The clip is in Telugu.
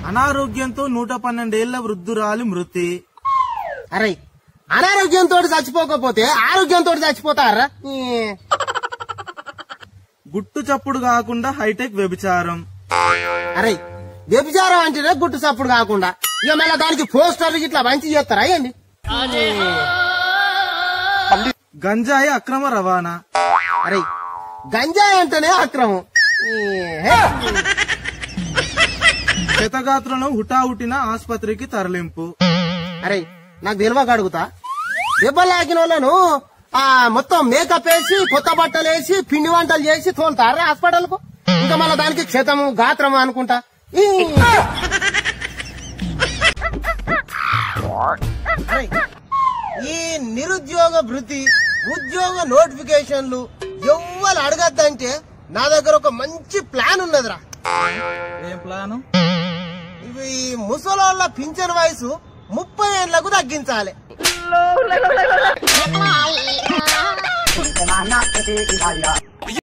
అనారోగ్యంతో నూట పన్నెండేళ్ల వృద్ధురాలి మృతి అరే అనారోగ్యంతో చచ్చిపోకపోతే ఆరోగ్యంతో చచ్చిపోతారా ఈ, గుట్టు చప్పుడు కాకుండా హైటెక్ వ్యభిచారం అరే వ్యభిచారం అంటేనే గుట్టు సప్పుడు కాకుండా ఇక మళ్ళీ దానికి పోస్టర్ ఇట్లా మంచి చేస్తారా ఏంటి గంజాయి అక్రమ రవాణా అరే గంజాయి అంటేనే అక్రమం ఈ, హే. క్షతగాత్రులను హుటాహుటిన ఆసుపత్రికి తరలింపు అరే నాకు తెలియక అడుగుతా దెబ్బలు లాగిన వాళ్ళను ఆ మొత్తం మేకప్ వేసి కొత్త బట్టలు వేసి పిండి వంటలు చేసి తోలుతారా హాస్పిటల్ కు ఇంకా మళ్ళీ దానికి క్షతము గాత్రము అనుకుంటా ఈ. అరే, ఈ నిరుద్యోగ భృతి ఉద్యోగ నోటిఫికేషన్లు ఎవ్వరు అడగద్దంటే నా దగ్గర ఒక మంచి ప్లాన్ ఉన్నదిరా ఏం ప్లాను ఇవి ముసలోళ్ళ పింఛన్ వయసు ముప్పై ఏళ్లకు తగ్గించాలి